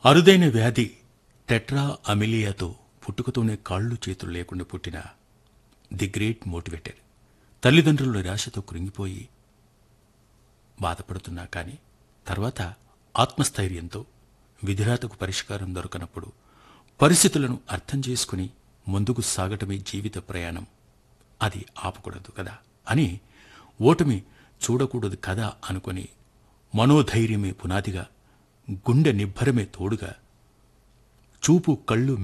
అరుదైన వ్యాధి టెట్రా అమిలియాతో పుట్టుకతోనే కాళ్ళు చేతులు లేకుండా పుట్టిన ది గ్రేట్ మోటివేటర్ తల్లిదండ్రుల నిరాశతో కృంగిపోయి బాధపడుతున్నా కానీ తర్వాత ఆత్మస్థైర్యంతో విధిరాతకు పరిష్కారం దొరకనప్పుడు పరిస్థితులను అర్థం చేసుకుని ముందుకు సాగటమే జీవిత ప్రయాణం అది ఆపకూడదు కదా అని ఓటమి చూడకూడదు కదా అనుకొని మనోధైర్యమే పునాదిగా గుండె నిబ్బరమే తోడుగా చూపు కళ్ళు